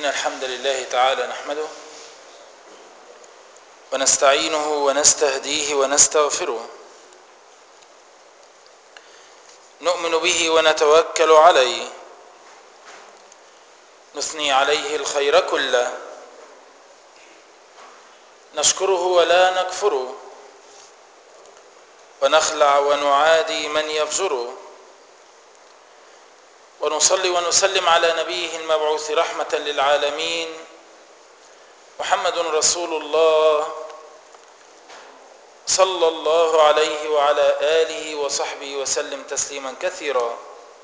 إن الحمد لله تعالى نحمده ونستعينه ونستهديه ونستغفره نؤمن به ونتوكل عليه نثني عليه الخير كله نشكره ولا نكفره ونخلع ونعادي من يفجره ونصلي ونسلم على نبيه المبعوث رحمة للعالمين محمد رسول الله صلى الله عليه وعلى آله وصحبه وسلم تسليما كثيرا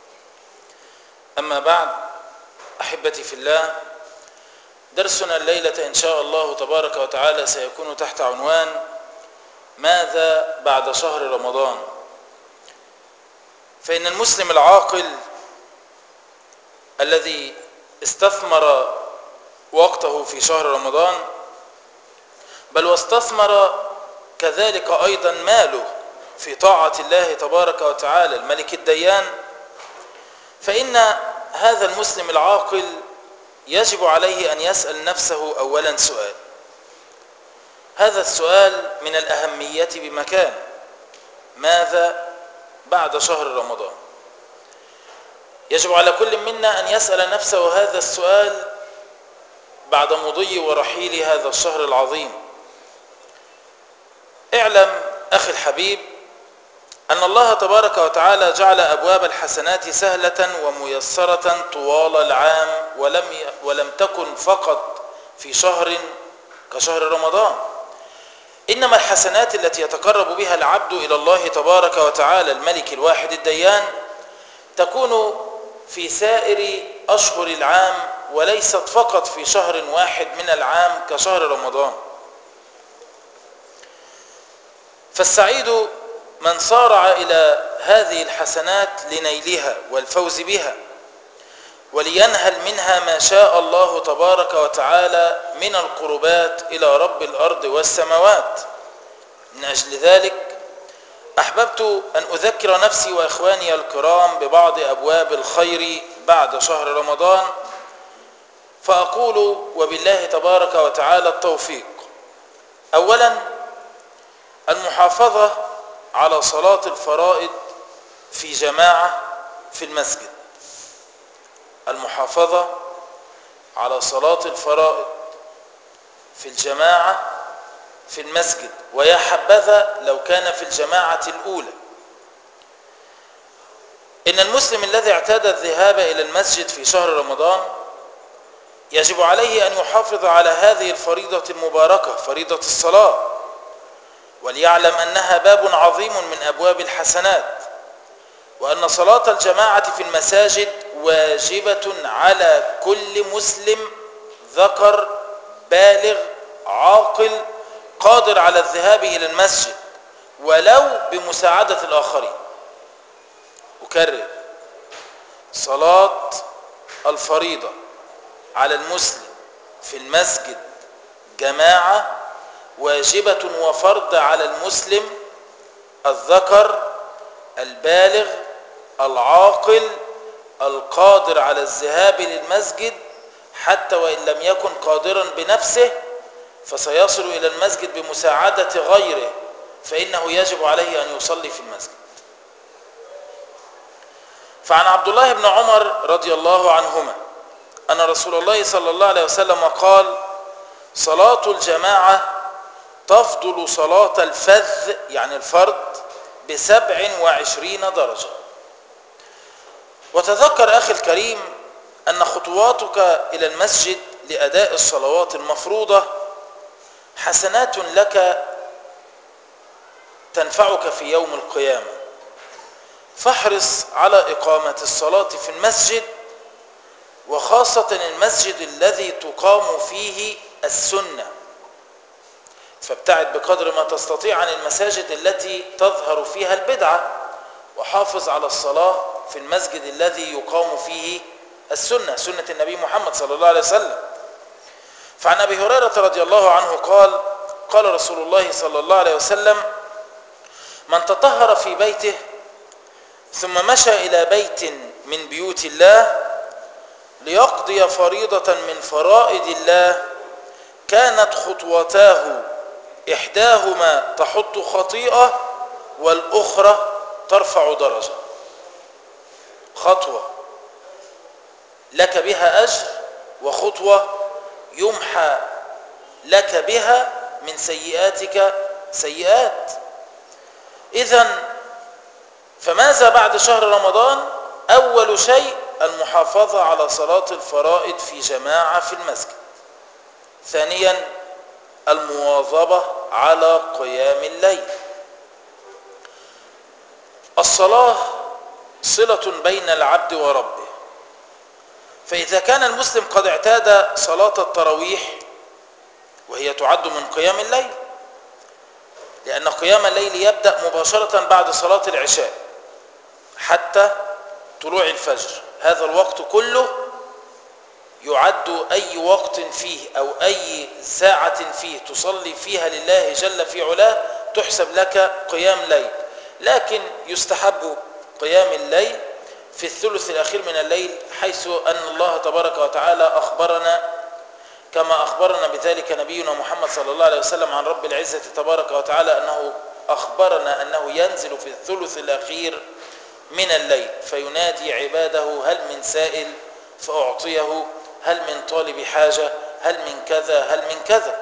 أما بعد أحبتي في الله درسنا الليلة إن شاء الله تبارك وتعالى سيكون تحت عنوان ماذا بعد شهر رمضان فإن المسلم العاقل الذي استثمر وقته في شهر رمضان بل واستثمر كذلك أيضا ماله في طاعة الله تبارك وتعالى الملك الديان فإن هذا المسلم العاقل يجب عليه أن يسأل نفسه أولا سؤال هذا السؤال من الأهمية بمكان ماذا بعد شهر رمضان يجب على كل منا أن يسأل نفسه هذا السؤال بعد مضي ورحيل هذا الشهر العظيم اعلم أخي الحبيب أن الله تبارك وتعالى جعل أبواب الحسنات سهلة وميسرة طوال العام ولم ولم تكن فقط في شهر كشهر رمضان إنما الحسنات التي يتقرب بها العبد إلى الله تبارك وتعالى الملك الواحد الديان تكون في سائر أشهر العام وليست فقط في شهر واحد من العام كشهر رمضان فالسعيد من صارع إلى هذه الحسنات لنيلها والفوز بها ولينهل منها ما شاء الله تبارك وتعالى من القربات إلى رب الأرض والسماوات من أجل ذلك أحببت أن أذكر نفسي وإخواني الكرام ببعض أبواب الخير بعد شهر رمضان فأقول وبالله تبارك وتعالى التوفيق أولا المحافظة على صلاة الفرائض في جماعة في المسجد المحافظة على صلاة الفرائض في الجماعة في المسجد ويا حبذا لو كان في الجماعة الأولى إن المسلم الذي اعتاد الذهاب إلى المسجد في شهر رمضان يجب عليه أن يحافظ على هذه الفريضة المباركة فريضة الصلاة وليعلم أنها باب عظيم من أبواب الحسنات وأن صلاة الجماعة في المساجد واجبة على كل مسلم ذكر بالغ عاقل قادر على الذهاب إلى المسجد ولو بمساعدة الآخرين أكرر صلاة الفريضة على المسلم في المسجد جماعة واجبة وفرض على المسلم الذكر البالغ العاقل القادر على الذهاب للمسجد حتى وإن لم يكن قادرا بنفسه فسيصل إلى المسجد بمساعدة غيره فإنه يجب عليه أن يصلي في المسجد فعن عبد الله بن عمر رضي الله عنهما أن رسول الله صلى الله عليه وسلم قال صلاة الجماعة تفضل صلاة الفذ يعني الفرد بسبع وعشرين درجة وتذكر أخي الكريم أن خطواتك إلى المسجد لأداء الصلوات المفروضة حسنات لك تنفعك في يوم القيامة فاحرص على إقامة الصلاة في المسجد وخاصة المسجد الذي تقام فيه السنة فابتعد بقدر ما تستطيع عن المساجد التي تظهر فيها البدعة وحافظ على الصلاة في المسجد الذي يقام فيه السنة سنة النبي محمد صلى الله عليه وسلم فعن أبي هريرة رضي الله عنه قال قال رسول الله صلى الله عليه وسلم من تطهر في بيته ثم مشى إلى بيت من بيوت الله ليقضي فريضة من فرائض الله كانت خطوتاه إحداهما تحط خطيئة والأخرى ترفع درجة خطوة لك بها أجر وخطوة يمحى لك بها من سيئاتك سيئات إذا فماذا بعد شهر رمضان أول شيء المحافظة على صلاة الفرائض في جماعة في المسجد ثانيا المواظبة على قيام الليل الصلاة صلة بين العبد وربه فإذا كان المسلم قد اعتاد صلاة التراويح وهي تعد من قيام الليل لأن قيام الليل يبدأ مباشرة بعد صلاة العشاء حتى طلوع الفجر هذا الوقت كله يعد أي وقت فيه أو أي ساعة فيه تصلي فيها لله جل في علاه تحسب لك قيام ليل لكن يستحب قيام الليل في الثلث الأخير من الليل حيث أن الله تبارك وتعالى أخبرنا كما أخبرنا بذلك نبينا محمد صلى الله عليه وسلم عن رب العزة تبارك وتعالى أنه أخبرنا أنه ينزل في الثلث الأخير من الليل فينادي عباده هل من سائل فأعطيه هل من طالب حاجة هل من كذا هل من كذا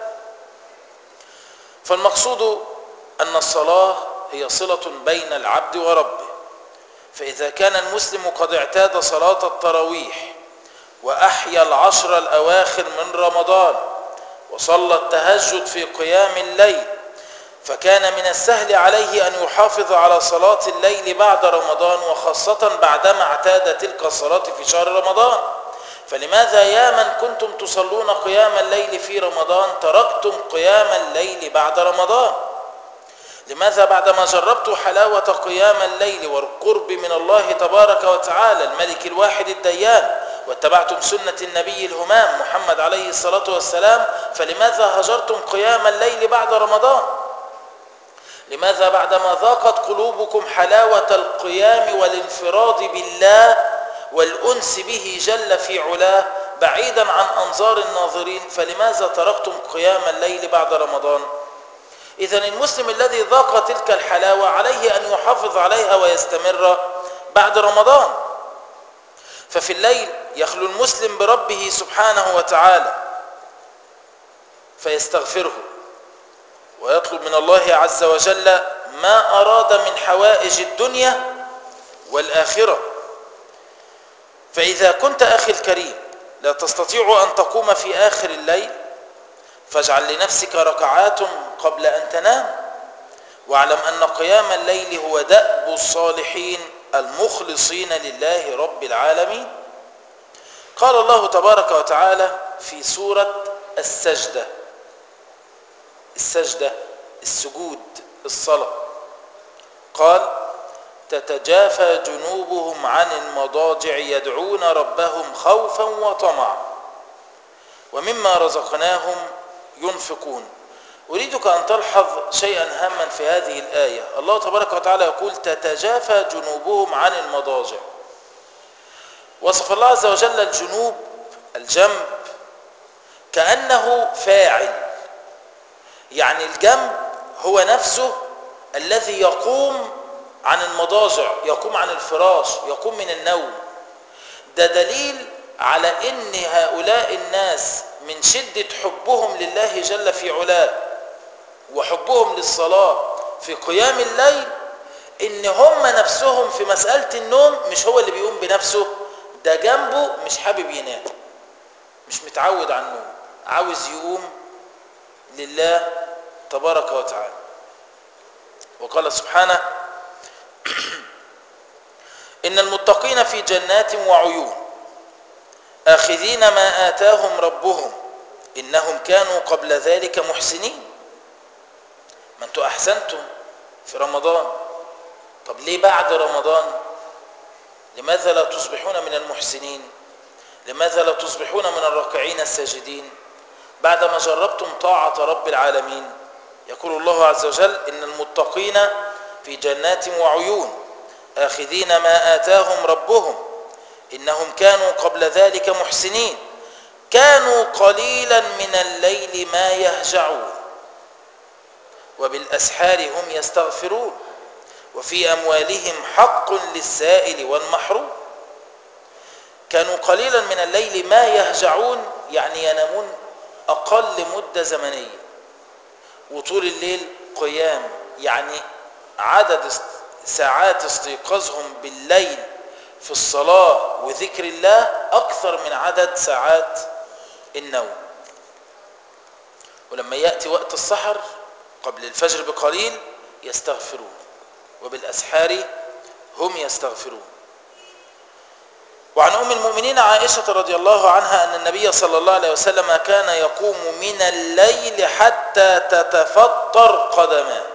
فالمقصود أن الصلاة هي صلة بين العبد وربه فإذا كان المسلم قد اعتاد صلاة التراويح وأحيا العشر الأواخر من رمضان وصلى التهجد في قيام الليل فكان من السهل عليه أن يحافظ على صلاة الليل بعد رمضان وخاصة بعدما اعتاد تلك الصلاة في شهر رمضان فلماذا يا من كنتم تصلون قيام الليل في رمضان تركتم قيام الليل بعد رمضان لماذا بعدما جربت حلاوة قيام الليل والقرب من الله تبارك وتعالى الملك الواحد الديان واتبعتم سنة النبي الهمام محمد عليه الصلاة والسلام فلماذا هجرتم قيام الليل بعد رمضان لماذا بعدما ذاقت قلوبكم حلاوة القيام والانفراد بالله والأنس به جل في علاه بعيدا عن أنظار الناظرين فلماذا تركتم قيام الليل بعد رمضان إذا المسلم الذي ذاق تلك الحلاوة عليه أن يحافظ عليها ويستمر بعد رمضان ففي الليل يخلو المسلم بربه سبحانه وتعالى فيستغفره ويطلب من الله عز وجل ما أراد من حوائج الدنيا والآخرة فإذا كنت أخي الكريم لا تستطيع أن تقوم في آخر الليل فاجعل لنفسك ركعات قبل أن تنام واعلم أن قيام الليل هو دأب الصالحين المخلصين لله رب العالمين قال الله تبارك وتعالى في سورة السجدة السجدة السجود الصلاة قال تتجافى جنوبهم عن المضاجع يدعون ربهم خوفا وطمعا ومما رزقناهم ينفقون أريدك أن تلحظ شيئا هاما في هذه الآية الله تبارك وتعالى يقول تتجافى جنوبهم عن المضاجع وصف الله عز وجل الجنوب الجنب كأنه فاعل يعني الجنب هو نفسه الذي يقوم عن المضاجع يقوم عن الفراش يقوم من النوم ده دليل على ان هؤلاء الناس من شدة حبهم لله جل في علاه وحبهم للصلاة في قيام الليل ان هم نفسهم في مسألة النوم مش هو اللي بيقوم بنفسه ده جنبه مش حابب ينام مش متعود على النوم عاوز يقوم لله تبارك وتعالى وقال سبحانه إن المتقين في جنات وعيون آخذين ما آتاهم ربهم إنهم كانوا قبل ذلك محسنين ما أنتوا أحسنتم في رمضان طب ليه بعد رمضان لماذا لا تصبحون من المحسنين لماذا لا تصبحون من الراكعين الساجدين بعدما جربتم طاعة رب العالمين يقول الله عز وجل إن المتقين في جنات وعيون آخذين ما آتاهم ربهم إنهم كانوا قبل ذلك محسنين كانوا قليلا من الليل ما يهجعون وبالأسحار هم يستغفرون وفي أموالهم حق للسائل والمحروم كانوا قليلا من الليل ما يهجعون يعني ينامون أقل مدة زمنية وطول الليل قيام يعني عدد ساعات استيقاظهم بالليل في الصلاة وذكر الله أكثر من عدد ساعات النوم ولما يأتي وقت السحر قبل الفجر بقليل يستغفرون وبالأسحار هم يستغفرون وعن أم المؤمنين عائشة رضي الله عنها أن النبي صلى الله عليه وسلم كان يقوم من الليل حتى تتفطر قدماه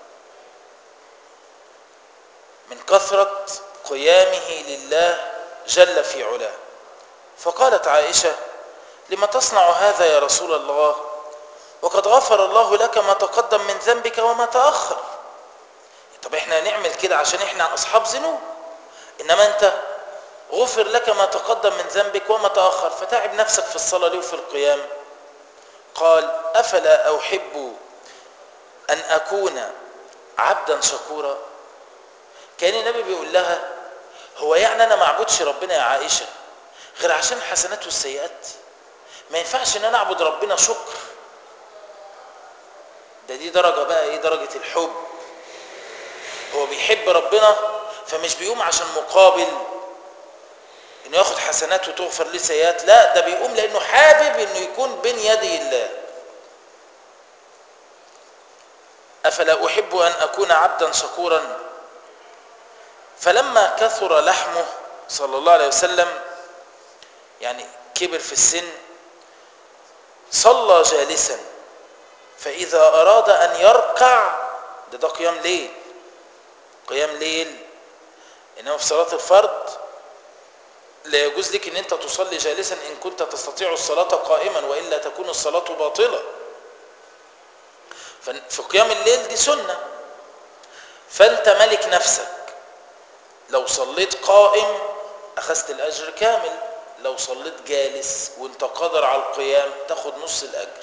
من كثرة قيامه لله جل في علاه فقالت عائشة لما تصنع هذا يا رسول الله وقد غفر الله لك ما تقدم من ذنبك وما تأخر طب احنا نعمل كده عشان احنا أصحاب ذنوب إنما أنت غفر لك ما تقدم من ذنبك وما تأخر فتعب نفسك في الصلاة ليه وفي القيام قال أفلا أحب أن أكون عبدا شكورا كان النبي بيقول لها هو يعني أنا ما اعبدش ربنا يا عائشة غير عشان الحسنات والسيئات ما ينفعش ان انا اعبد ربنا شكر ده دي درجة بقى ايه درجة الحب هو بيحب ربنا فمش بيقوم عشان مقابل انه ياخد حسنات وتغفر له سيئات لا ده بيقوم لانه حابب انه يكون بين يدي الله افلا احب ان اكون عبدا شكورا فلما كثر لحمه صلى الله عليه وسلم يعني كبر في السن صلى جالسا فإذا أراد أن يركع ده ده قيام ليل قيام ليل إنما في صلاة الفرض لا يجوز لك أن أنت تصلي جالسا إن كنت تستطيع الصلاة قائما وإلا تكون الصلاة باطلة في قيام الليل دي سنة فأنت ملك نفسك لو صليت قائم أخذت الأجر كامل لو صليت جالس وانت قادر على القيام تاخد نص الأجر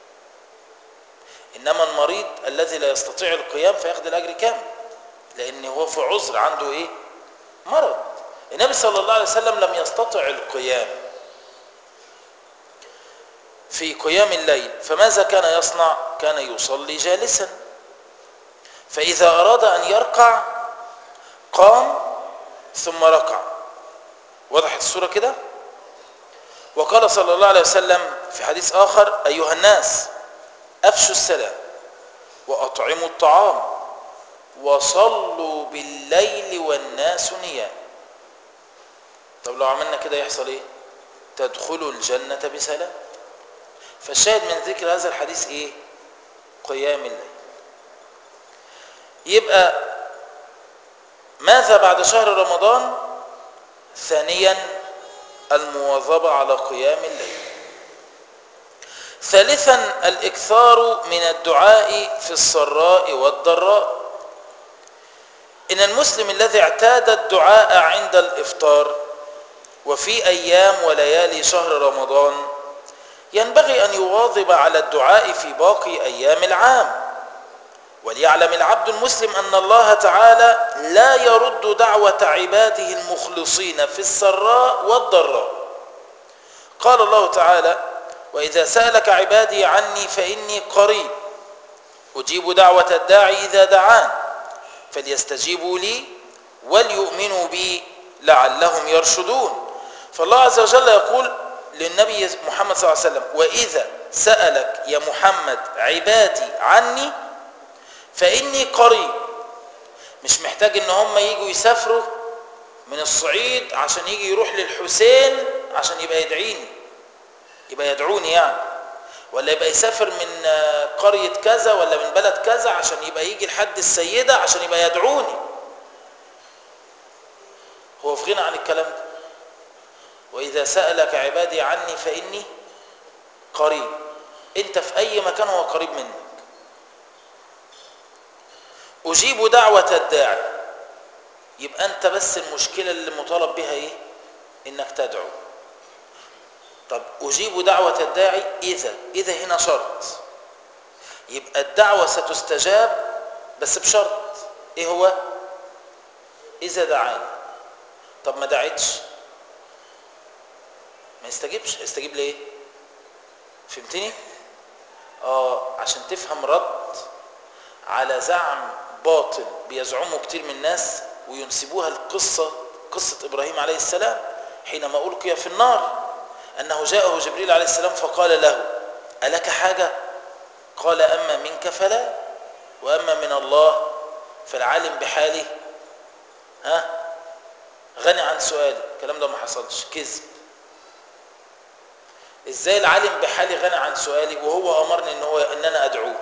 إنما المريض الذي لا يستطيع القيام فياخد الأجر كامل لأن هو في عذر عنده إيه مرض النبي صلى الله عليه وسلم لم يستطع القيام في قيام الليل فماذا كان يصنع كان يصلي جالسا فإذا أراد أن يركع قام ثم ركع وضحت الصورة كده وقال صلى الله عليه وسلم في حديث آخر أيها الناس أفشوا السلام وأطعموا الطعام وصلوا بالليل والناس نيام طب لو عملنا كده يحصل ايه تدخلوا الجنة بسلام فالشاهد من ذكر هذا الحديث ايه قيام الليل يبقى ماذا بعد شهر رمضان ثانيا المواظبة على قيام الليل ثالثا الإكثار من الدعاء في السراء والضراء إن المسلم الذي اعتاد الدعاء عند الإفطار وفي أيام وليالي شهر رمضان ينبغي أن يواظب على الدعاء في باقي أيام العام وليعلم العبد المسلم أن الله تعالى لا يرد دعوة عباده المخلصين في السراء والضراء قال الله تعالى وإذا سألك عبادي عني فإني قريب أجيب دعوة الداعي إذا دعان فليستجيبوا لي وليؤمنوا بي لعلهم يرشدون فالله عز وجل يقول للنبي محمد صلى الله عليه وسلم وإذا سألك يا محمد عبادي عني فإني قريب مش محتاج ان هم يجوا يسافروا من الصعيد عشان يجي يروح للحسين عشان يبقى يدعيني يبقى يدعوني يعني ولا يبقى يسافر من قرية كذا ولا من بلد كذا عشان يبقى يجي لحد السيدة عشان يبقى يدعوني هو في غنى عن الكلام ده وإذا سألك عبادي عني فإني قريب انت في أي مكان هو قريب منك أجيب دعوة الداعي يبقى أنت بس المشكلة اللي مطالب بها إيه انك تدعو طب اجيب دعوة الداعي اذا اذا هنا شرط يبقى الدعوة ستستجاب بس بشرط ايه هو اذا دعاني طب ما دعيتش ما يستجيبش يستجيب ليه فهمتني اه عشان تفهم رد على زعم باطل بيزعمه كتير من الناس وينسبوها القصة قصة إبراهيم عليه السلام حينما ألقي في النار أنه جاءه جبريل عليه السلام فقال له ألك حاجة قال أما منك فلا وأما من الله فالعالم بحاله ها غني عن سؤالي الكلام ده ما حصلش كذب ازاي العالم بحالي غني عن سؤالي وهو امرني ان هو ان انا ادعوه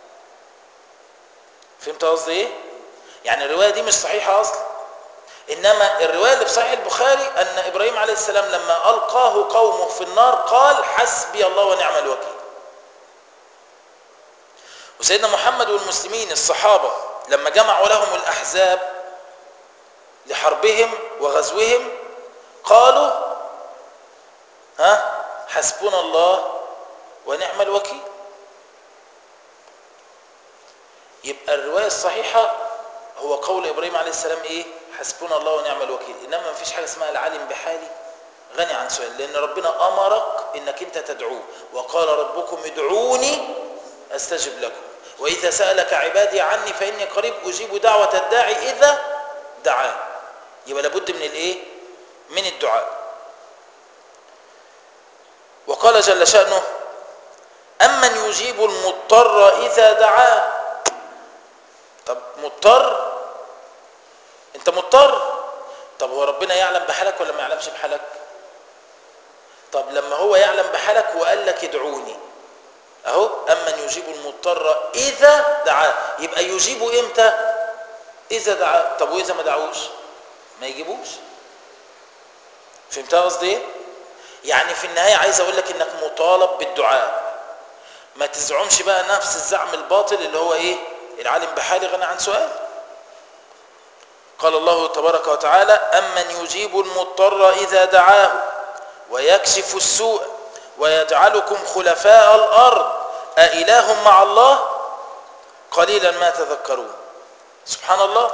فهمت قصدي ايه يعني الروايه دي مش صحيحه اصلا انما الروايه اللي في صحيح البخاري ان ابراهيم عليه السلام لما القاه قومه في النار قال حسبي الله ونعم الوكيل وسيدنا محمد والمسلمين الصحابه لما جمعوا لهم الاحزاب لحربهم وغزوهم قالوا ها حسبنا الله ونعم الوكيل يبقى الرواية الصحيحة هو قول إبراهيم عليه السلام إيه حسبنا الله ونعم الوكيل إنما ما فيش حاجة اسمها العالم بحالي غني عن سؤال لأن ربنا أمرك إنك أنت تدعوه وقال ربكم ادعوني أستجب لكم وإذا سألك عبادي عني فإني قريب أجيب دعوة الداعي إذا دعان يبقى لابد من الإيه من الدعاء وقال جل شأنه أمن يجيب المضطر إذا دعاه طب مضطر انت مضطر طب هو ربنا يعلم بحالك ولا ما يعلمش بحالك طب لما هو يعلم بحالك وقال لك ادعوني اهو امن يجيب المضطر اذا دعاه يبقى يجيبه امتى اذا دعاه طب واذا ما دعوش ما يجيبوش فهمتها قصدي ايه يعني في النهايه عايز اقول لك انك مطالب بالدعاء ما تزعمش بقى نفس الزعم الباطل اللي هو ايه العالم بحالي غني عن سؤال قال الله تبارك وتعالى أمن يجيب المضطر إذا دعاه ويكشف السوء ويجعلكم خلفاء الأرض أإله مع الله قليلا ما تذكرون سبحان الله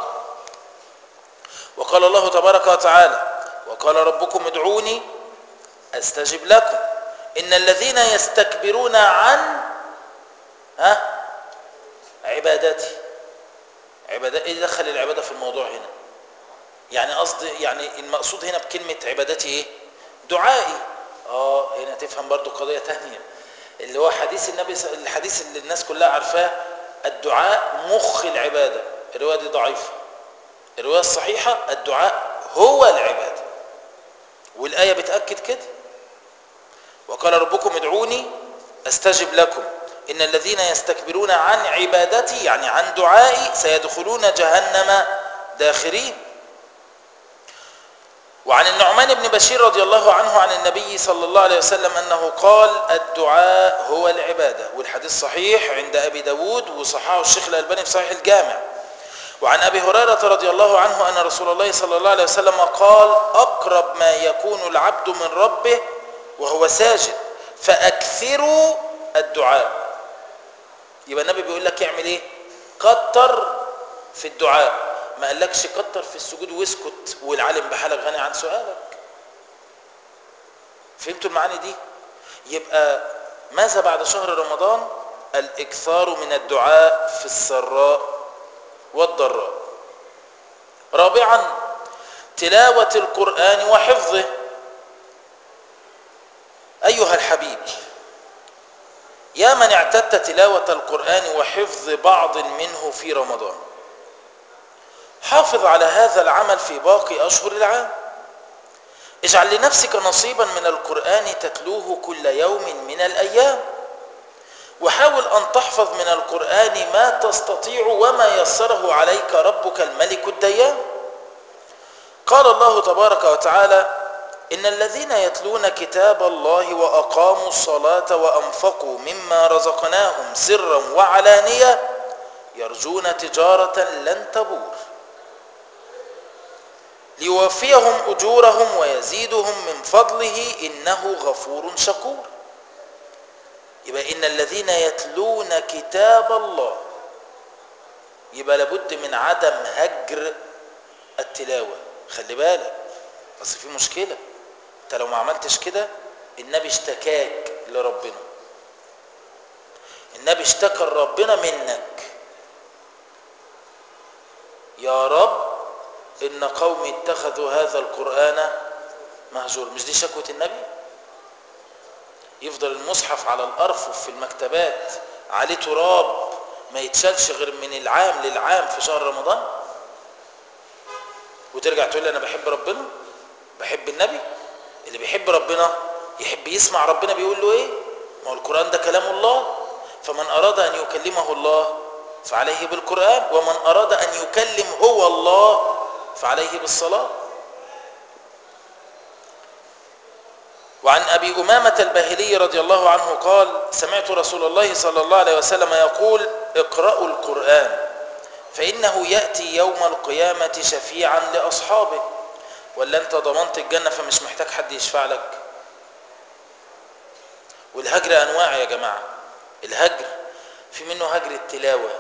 وقال الله تبارك وتعالى وقال ربكم ادعوني أستجب لكم إن الذين يستكبرون عن ها عبادتي عبادة ايه دخل العبادة في الموضوع هنا يعني قصدي يعني المقصود هنا بكلمة عبادتي ايه دعائي اه هنا تفهم برضو قضية تانية اللي هو حديث النبي الحديث اللي الناس كلها عارفاه الدعاء مخ العبادة الرواية دي ضعيفة الرواية الصحيحة الدعاء هو العبادة والآية بتأكد كده وقال ربكم ادعوني استجب لكم إن الذين يستكبرون عن عبادتي يعني عن دعائي سيدخلون جهنم داخرين وعن النعمان بن بشير رضي الله عنه عن النبي صلى الله عليه وسلم أنه قال الدعاء هو العبادة والحديث صحيح عند أبي داود وصححه الشيخ الألباني في صحيح الجامع وعن أبي هريرة رضي الله عنه أن رسول الله صلى الله عليه وسلم قال أقرب ما يكون العبد من ربه وهو ساجد فأكثروا الدعاء يبقى النبي بيقول لك اعمل ايه كتر في الدعاء ما قالكش كتر في السجود واسكت والعالم بحالك غني عن سؤالك فهمتوا المعاني دي يبقى ماذا بعد شهر رمضان الاكثار من الدعاء في السراء والضراء رابعا تلاوة القرآن وحفظه أيها الحبيب يا من اعتدت تلاوة القرآن وحفظ بعض منه في رمضان حافظ على هذا العمل في باقي أشهر العام اجعل لنفسك نصيبا من القرآن تتلوه كل يوم من الأيام وحاول أن تحفظ من القرآن ما تستطيع وما يسره عليك ربك الملك الديان قال الله تبارك وتعالى إن الذين يتلون كتاب الله وأقاموا الصلاة وأنفقوا مما رزقناهم سرا وعلانية يرجون تجارة لن تبور ليوفيهم أجورهم ويزيدهم من فضله إنه غفور شكور يبقى إن الذين يتلون كتاب الله يبقى لابد من عدم هجر التلاوة خلي بالك بس في مشكلة انت لو ما عملتش كده النبي اشتكاك لربنا النبي اشتكى ربنا منك يا رب إن قومي اتخذوا هذا القرآن مهجور مش دي شكوة النبي يفضل المصحف على الأرفف في المكتبات عليه تراب ما يتشالش غير من العام للعام في شهر رمضان وترجع تقول لي أنا بحب ربنا بحب النبي اللي بيحب ربنا يحب يسمع ربنا بيقول له ايه ما هو القرآن ده كلام الله فمن أراد أن يكلمه الله فعليه بالقرآن ومن أراد أن يكلم هو الله فعليه بالصلاة وعن أبي أمامة الباهلي رضي الله عنه قال سمعت رسول الله صلى الله عليه وسلم يقول اقرأوا القرآن فإنه يأتي يوم القيامة شفيعا لأصحابه ولا أنت ضمنت الجنة فمش محتاج حد يشفع لك والهجر أنواع يا جماعة الهجر في منه هجر التلاوة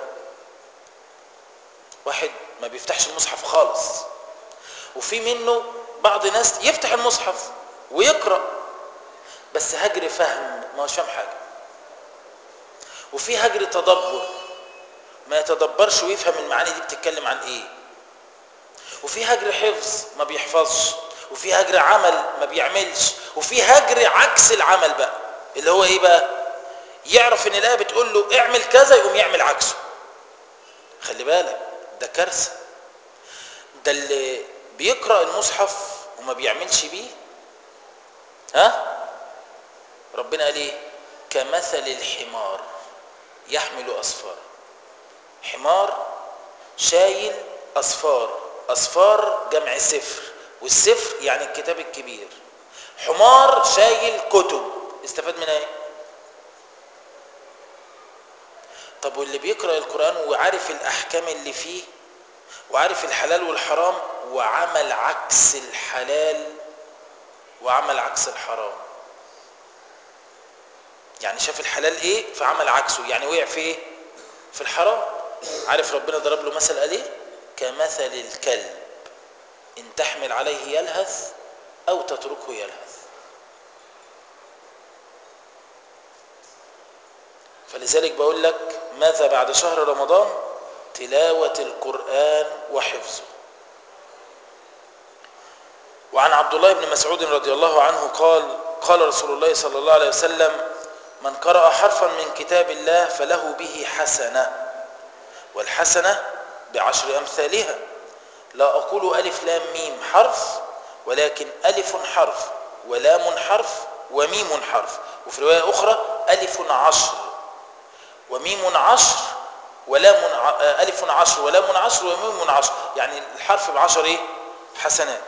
واحد ما بيفتحش المصحف خالص وفي منه بعض ناس يفتح المصحف ويقرأ بس هجر فهم ما هوش فاهم حاجة وفي هجر تدبر ما يتدبرش ويفهم المعاني دي بتتكلم عن ايه وفي هجر حفظ ما بيحفظش وفي هجر عمل ما بيعملش وفي هجر عكس العمل بقى اللي هو ايه بقى يعرف ان الايه بتقول له اعمل كذا يقوم يعمل عكسه خلي بالك ده كارثه ده اللي بيقرا المصحف وما بيعملش بيه ها ربنا قال ايه كمثل الحمار يحمل اصفار حمار شايل اصفار اصفار جمع سفر والسفر يعني الكتاب الكبير حمار شايل كتب استفاد منها ايه طب واللي بيقرأ القرآن وعارف الأحكام اللي فيه وعارف الحلال والحرام وعمل عكس الحلال وعمل عكس الحرام يعني شاف الحلال ايه فعمل عكسه يعني وقع في ايه في الحرام عارف ربنا ضرب له مثل قال ايه كمثل الكلب ان تحمل عليه يلهث او تتركه يلهث فلذلك بقول لك ماذا بعد شهر رمضان تلاوة القرآن وحفظه وعن عبد الله بن مسعود رضي الله عنه قال قال رسول الله صلى الله عليه وسلم من قرأ حرفا من كتاب الله فله به حسنة والحسنة بعشر أمثالها لا أقول ألف لام ميم حرف ولكن ألف حرف ولام حرف وميم حرف وفي رواية أخرى ألف عشر وميم عشر ولام ع... ألف عشر ولام عشر وميم عشر يعني الحرف بعشر إيه؟ حسنات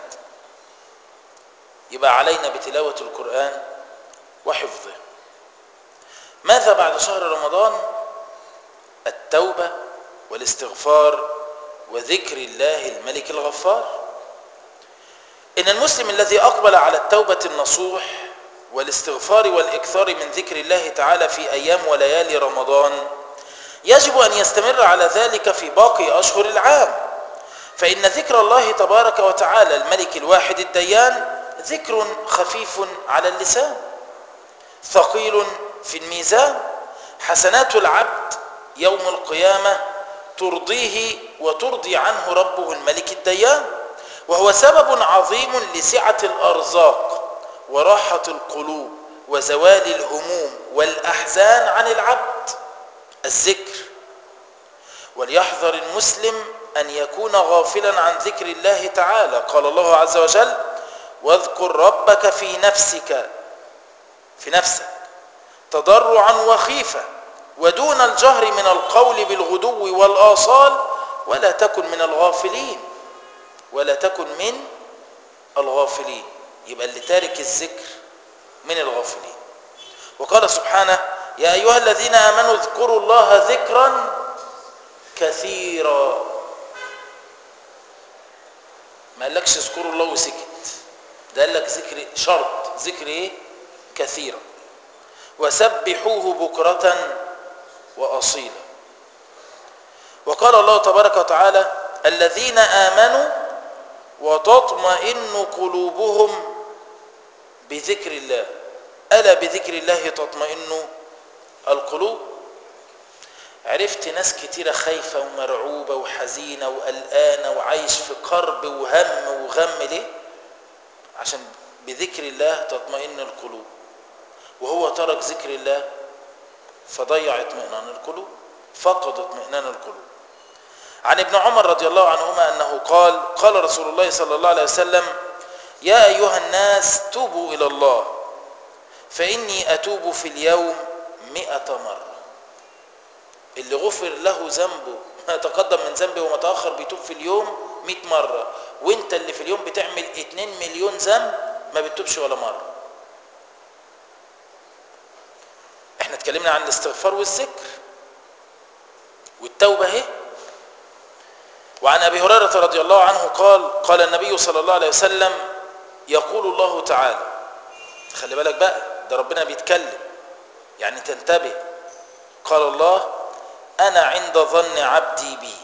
يبقى علينا بتلاوة القرآن وحفظه ماذا بعد شهر رمضان التوبة والاستغفار وذكر الله الملك الغفار إن المسلم الذي أقبل على التوبة النصوح والاستغفار والإكثار من ذكر الله تعالى في أيام وليالي رمضان يجب أن يستمر على ذلك في باقي أشهر العام فإن ذكر الله تبارك وتعالى الملك الواحد الديان ذكر خفيف على اللسان ثقيل في الميزان حسنات العبد يوم القيامة ترضيه وترضي عنه ربه الملك الديان وهو سبب عظيم لسعة الأرزاق وراحة القلوب وزوال الهموم والأحزان عن العبد الذكر وليحذر المسلم أن يكون غافلا عن ذكر الله تعالى قال الله عز وجل واذكر ربك في نفسك في نفسك تضرعا وخيفة ودون الجهر من القول بالغدو والآصال ولا تكن من الغافلين ولا تكن من الغافلين يبقى اللي تارك الذكر من الغافلين وقال سبحانه يا أيها الذين آمنوا اذكروا الله ذكرا كثيرا ما قالكش اذكروا الله وسكت ده قال لك ذكر شرط ذكر ايه كثيرا وسبحوه بكرة وأصيلا وقال الله تبارك وتعالى الذين آمنوا وتطمئن قلوبهم بذكر الله ألا بذكر الله تطمئن القلوب عرفت ناس كتيرة خايفة ومرعوبة وحزينة وقلقانة وعايش في كرب وهم وغم ليه عشان بذكر الله تطمئن القلوب وهو ترك ذكر الله فضيع اطمئنان القلوب فقد اطمئنان القلوب عن ابن عمر رضي الله عنهما أنه قال قال رسول الله صلى الله عليه وسلم يا أيها الناس توبوا إلى الله فإني أتوب في اليوم مئة مرة اللي غفر له ذنبه ما تقدم من ذنبه وما تأخر بيتوب في اليوم 100 مرة وانت اللي في اليوم بتعمل 2 مليون ذنب ما بتتوبش ولا مرة احنا اتكلمنا عن الاستغفار والذكر والتوبة اهي وعن ابي هريرة رضي الله عنه قال قال النبي صلى الله عليه وسلم يقول الله تعالى خلي بالك بقى ده ربنا بيتكلم يعني تنتبه قال الله أنا عند ظن عبدي بي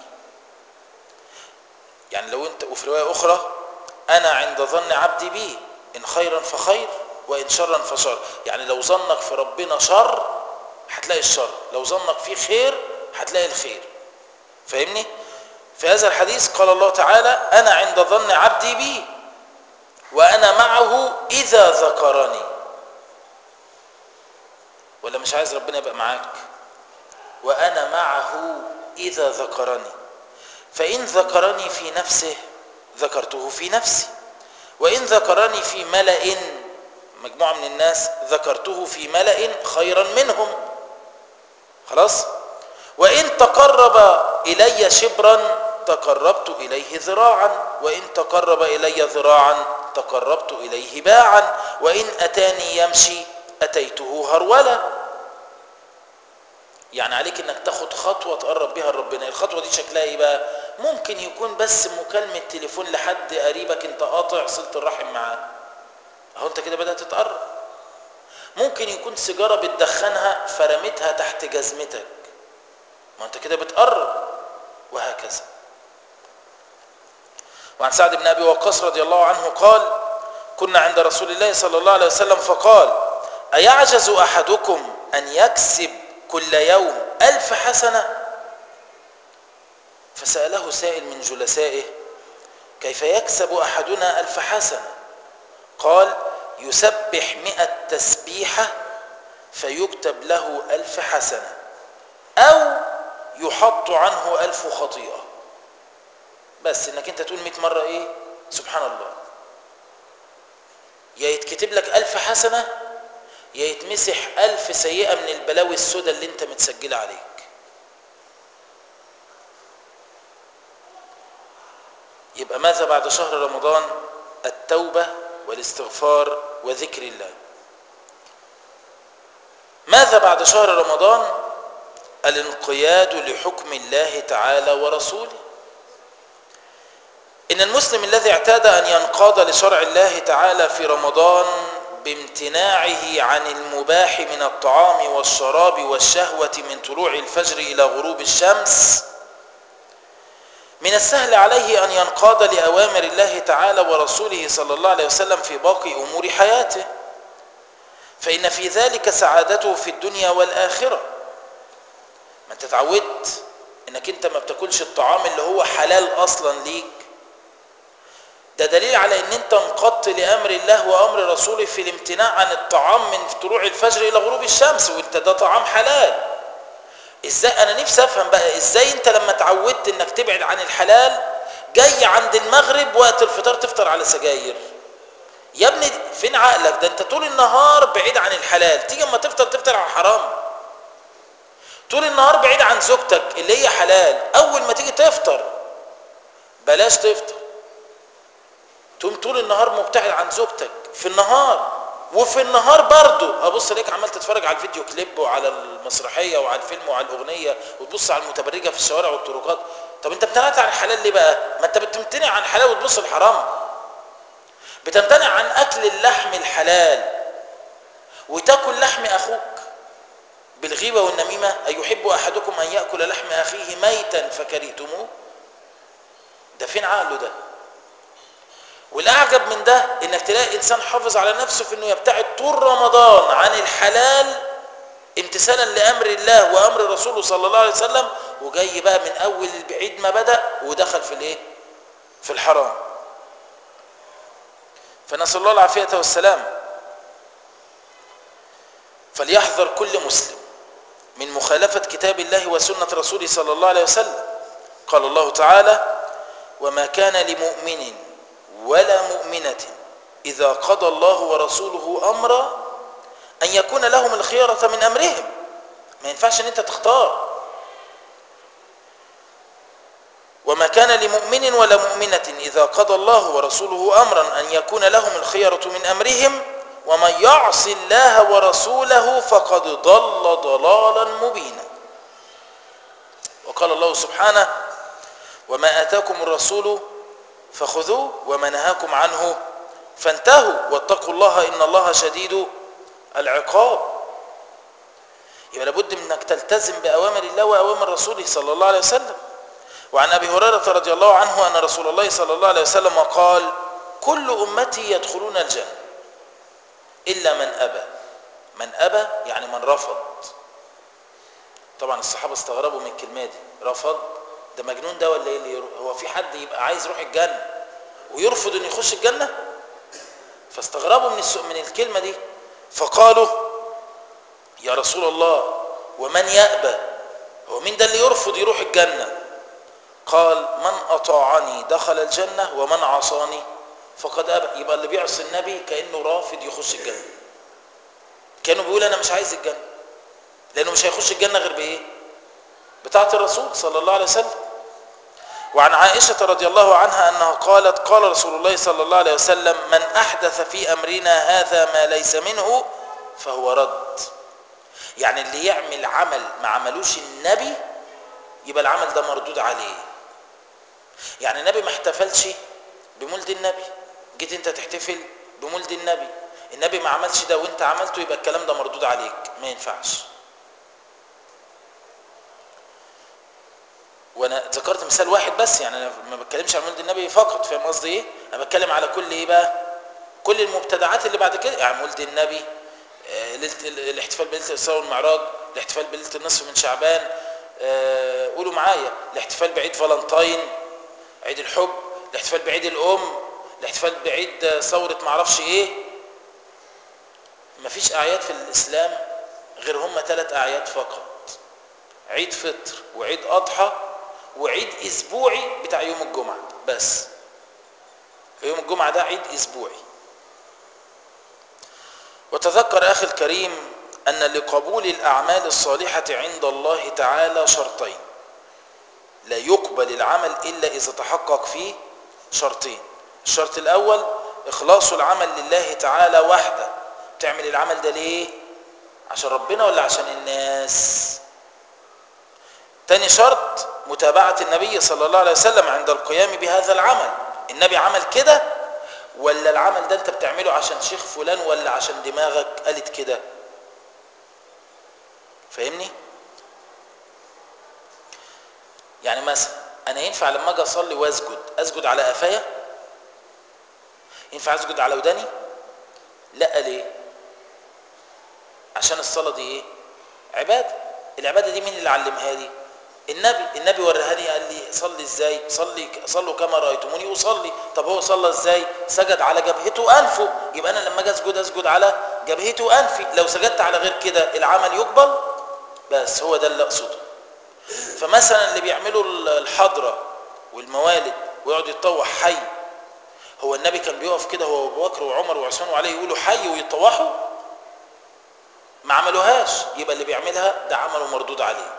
يعني لو أنت وفي رواية أخرى أنا عند ظن عبدي بي إن خيرا فخير وإن شرا فشر يعني لو ظنك في ربنا شر هتلاقي الشر لو ظنك فيه خير هتلاقي الخير فاهمني في هذا الحديث قال الله تعالى أنا عند ظن عبدي بي وأنا معه إذا ذكرني ولا مش عايز ربنا يبقى معاك وأنا معه إذا ذكرني فإن ذكرني في نفسه ذكرته في نفسي وإن ذكرني في ملأ مجموعة من الناس ذكرته في ملأ خيرا منهم خلاص وإن تقرب إلي شبرا تقربت إليه ذراعا وإن تقرب إلي ذراعا تقربت إليه باعا وإن أتاني يمشي أتيته هرولا يعني عليك انك تاخد خطوة تقرب بها لربنا الخطوة دي شكلها ايه بقى ممكن يكون بس مكالمة تليفون لحد قريبك انت قاطع صلة الرحم معاه اهو انت كده بدأت تتقرب ممكن يكون سيجارة بتدخنها فرمتها تحت جزمتك ما انت كده بتقرب وهكذا وعن سعد بن ابي وقاص رضي الله عنه قال كنا عند رسول الله صلى الله عليه وسلم فقال ايعجز احدكم ان يكسب كل يوم ألف حسنة فسأله سائل من جلسائه كيف يكسب أحدنا ألف حسنة قال يسبح مئة تسبيحة فيكتب له ألف حسنة أو يحط عنه ألف خطيئة بس انك انت تقول مئة مرة ايه سبحان الله يا يتكتب لك ألف حسنة يا يتمسح ألف سيئة من البلاوي السوداء اللي انت متسجلة عليك يبقى ماذا بعد شهر رمضان التوبة والاستغفار وذكر الله ماذا بعد شهر رمضان الانقياد لحكم الله تعالى ورسوله إن المسلم الذي اعتاد أن ينقاد لشرع الله تعالى في رمضان بامتناعه عن المباح من الطعام والشراب والشهوة من طلوع الفجر إلى غروب الشمس من السهل عليه أن ينقاد لأوامر الله تعالى ورسوله صلى الله عليه وسلم في باقي أمور حياته فإن في ذلك سعادته في الدنيا والآخرة ما انت اتعودت انك انت ما بتاكلش الطعام اللي هو حلال اصلا ليك ده دليل على ان انت انقضت لامر الله وامر رسوله في الامتناع عن الطعام من طلوع الفجر الى غروب الشمس وانت ده طعام حلال ازاي انا نفسي افهم بقى ازاي انت لما اتعودت انك تبعد عن الحلال جاي عند المغرب وقت الفطار تفطر على سجاير يا ابني فين عقلك ده انت طول النهار بعيد عن الحلال تيجي اما تفطر تفطر على الحرام طول النهار بعيد عن زوجتك اللي هي حلال اول ما تيجي تفطر بلاش تفطر تقوم طول النهار مبتعد عن زوجتك في النهار وفي النهار برضه ابص ليك عمال تتفرج على الفيديو كليب وعلى المسرحيه وعلى الفيلم وعلى الاغنيه وتبص على المتبرجه في الشوارع والطرقات طب انت امتنعت عن الحلال ليه بقى ما انت بتمتنع عن الحلال وتبص الحرام بتمتنع عن اكل اللحم الحلال وتاكل لحم اخوك بالغيبة والنميمة أيحب أحدكم أن يأكل لحم أخيه ميتا فكرهتموه ده فين عقله ده والأعجب من ده إنك تلاقي إنسان حافظ على نفسه في إنه يبتعد طول رمضان عن الحلال امتثالا لأمر الله وأمر رسوله صلى الله عليه وسلم وجاي بقى من أول البعيد ما بدأ ودخل في الإيه؟ في الحرام فنسأل الله العافية والسلام فليحذر كل مسلم من مخالفة كتاب الله وسنة رسوله صلى الله عليه وسلم قال الله تعالى وما كان لمؤمن ولا مؤمنة إذا قضى الله ورسوله أمرا أن يكون لهم الخيرة من أمرهم ما ينفعش أن أنت تختار وما كان لمؤمن ولا مؤمنة إذا قضى الله ورسوله أمرا أن يكون لهم الخيرة من أمرهم ومن يعص الله ورسوله فقد ضل ضلالا مبينا وقال الله سبحانه وما آتاكم الرسول فخذوه وما نهاكم عنه فانتهوا واتقوا الله إن الله شديد العقاب يبقى لابد من انك تلتزم بأوامر الله وأوامر رسوله صلى الله عليه وسلم وعن أبي هريرة رضي الله عنه أن رسول الله صلى الله عليه وسلم قال كل أمتي يدخلون الجنة إلا من أبى من أبى يعني من رفض طبعا الصحابة استغربوا من الكلمة دي رفض ده مجنون ده ولا ايه اللي يروح هو في حد يبقى عايز يروح الجنة ويرفض انه يخش الجنة فاستغربوا من السوء من الكلمة دي فقالوا يا رسول الله ومن يأبى هو مين ده اللي يرفض يروح الجنة قال من أطاعني دخل الجنة ومن عصاني فقد أبى يبقى اللي بيعصي النبي كأنه رافض يخش الجنة كانوا بيقول أنا مش عايز الجنة لأنه مش هيخش الجنة غير بإيه بتاعة الرسول صلى الله عليه وسلم وعن عائشة رضي الله عنها أنها قالت قال رسول الله صلى الله عليه وسلم من أحدث في أمرنا هذا ما ليس منه فهو رد يعني اللي يعمل عمل ما عملوش النبي يبقى العمل ده مردود عليه يعني النبي ما احتفلش بمولد النبي جيت انت تحتفل بمولد النبي النبي ما عملش ده وانت عملته يبقى الكلام ده مردود عليك ما ينفعش وانا ذكرت مثال واحد بس يعني انا ما بتكلمش عن مولد النبي فقط فاهم قصدي ايه انا بتكلم على كل ايه بقى كل المبتدعات اللي بعد كده يعني مولد النبي آه، ليله الاحتفال بليله الاسراء والمعراج الاحتفال بليله النصف من شعبان آه، قولوا معايا الاحتفال بعيد فالنتاين عيد الحب الاحتفال بعيد الام الاحتفال بعيد ثوره معرفش ايه مفيش اعياد في الاسلام غير هم ثلاث اعياد فقط عيد فطر وعيد اضحى وعيد اسبوعي بتاع يوم الجمعه بس يوم الجمعه ده عيد اسبوعي وتذكر اخي الكريم ان لقبول الاعمال الصالحه عند الله تعالى شرطين لا يقبل العمل الا اذا تحقق فيه شرطين الشرط الاول اخلاص العمل لله تعالى وحده تعمل العمل ده ليه عشان ربنا ولا عشان الناس تاني شرط متابعة النبي صلى الله عليه وسلم عند القيام بهذا العمل النبي عمل كده ولا العمل ده انت بتعمله عشان شيخ فلان ولا عشان دماغك قالت كده فاهمني يعني مثلا انا ينفع لما اجي اصلي واسجد اسجد على قفايا ينفع اسجد على وداني لا ليه عشان الصلاه دي ايه عباده العباده دي مين اللي علمها لي النبي النبي وريها لي قال لي صلي ازاي صلي صلوا كما رايتموني اصلي طب هو صلى ازاي سجد على جبهته وانفه يبقى انا لما اجي اسجد اسجد على جبهتي وانفي لو سجدت على غير كده العمل يقبل بس هو ده اللي اقصده فمثلا اللي بيعملوا الحضره والموالد ويقعد يتطوح حي هو النبي كان بيقف كده هو ابو بكر وعمر وعثمان وعلي يقولوا حي ويتطوحوا ما عملوهاش يبقى اللي بيعملها ده عمله مردود عليه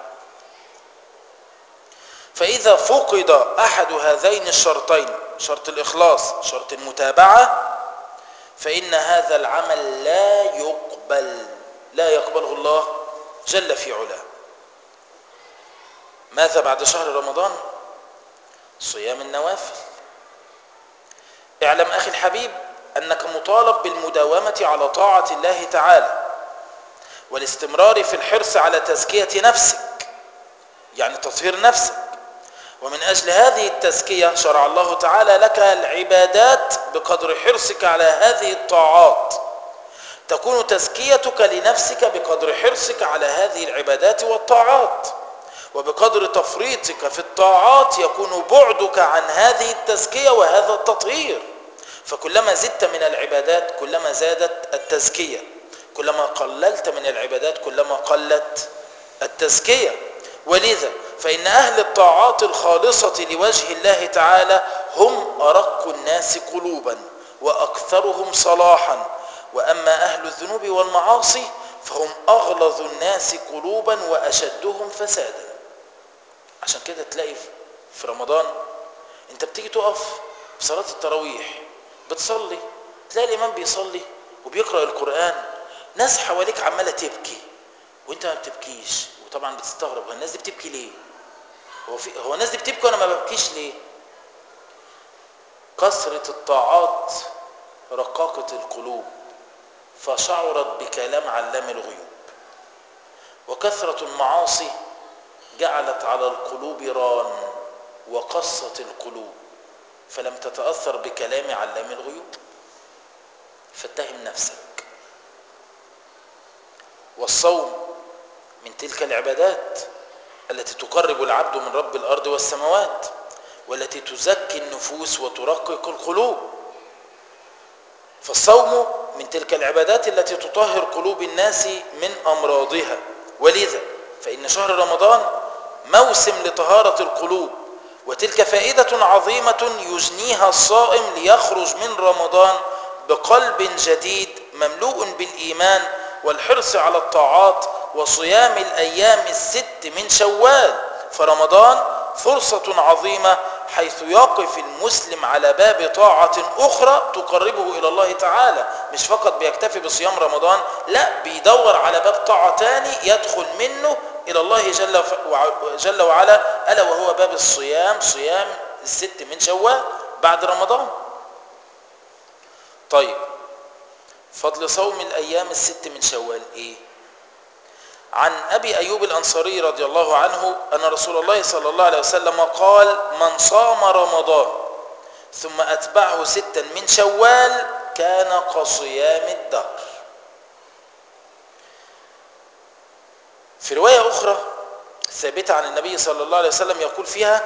فإذا فقد أحد هذين الشرطين شرط الإخلاص شرط المتابعة فإن هذا العمل لا يقبل لا يقبله الله جل في علاه ماذا بعد شهر رمضان صيام النوافل اعلم أخي الحبيب أنك مطالب بالمداومة على طاعة الله تعالى والاستمرار في الحرص على تزكية نفسك يعني تطهير نفسك ومن أجل هذه التزكية شرع الله تعالى لك العبادات بقدر حرصك على هذه الطاعات تكون تزكيتك لنفسك بقدر حرصك على هذه العبادات والطاعات وبقدر تفريطك في الطاعات يكون بعدك عن هذه التزكية وهذا التطهير فكلما زدت من العبادات كلما زادت التزكية كلما قللت من العبادات كلما قلت التزكية ولذا فإن أهل الطاعات الخالصة لوجه الله تعالى هم أرق الناس قلوبا وأكثرهم صلاحا وأما أهل الذنوب والمعاصي فهم أغلظ الناس قلوبا وأشدهم فسادا عشان كده تلاقي في رمضان انت بتيجي تقف في صلاة التراويح بتصلي تلاقي الإمام بيصلي وبيقرأ القرآن ناس حواليك عمالة تبكي وانت ما بتبكيش وطبعا بتستغرب هو الناس دي بتبكي ليه هو, في هو الناس دي بتبكي وانا ما ببكيش ليه كثرة الطاعات رقاقة القلوب فشعرت بكلام علام الغيوب وكثرة المعاصي جعلت على القلوب ران وقصت القلوب فلم تتأثر بكلام علام الغيوب فاتهم نفسك والصوم من تلك العبادات التي تقرب العبد من رب الأرض والسماوات والتي تزكي النفوس وترقق القلوب فالصوم من تلك العبادات التي تطهر قلوب الناس من أمراضها ولذا فإن شهر رمضان موسم لطهارة القلوب وتلك فائدة عظيمة يجنيها الصائم ليخرج من رمضان بقلب جديد مملوء بالإيمان والحرص على الطاعات وصيام الأيام الست من شوال فرمضان فرصة عظيمة حيث يقف المسلم على باب طاعة أخرى تقربه إلى الله تعالى مش فقط بيكتفي بصيام رمضان لا بيدور على باب طاعة تاني يدخل منه إلى الله جل, جل وعلا ألا وهو باب الصيام صيام الست من شوال بعد رمضان طيب فضل صوم الأيام الست من شوال إيه عن أبي أيوب الأنصاري رضي الله عنه أن رسول الله صلى الله عليه وسلم قال من صام رمضان ثم أتبعه ستا من شوال كان كصيام الدهر في رواية أخرى ثابتة عن النبي صلى الله عليه وسلم يقول فيها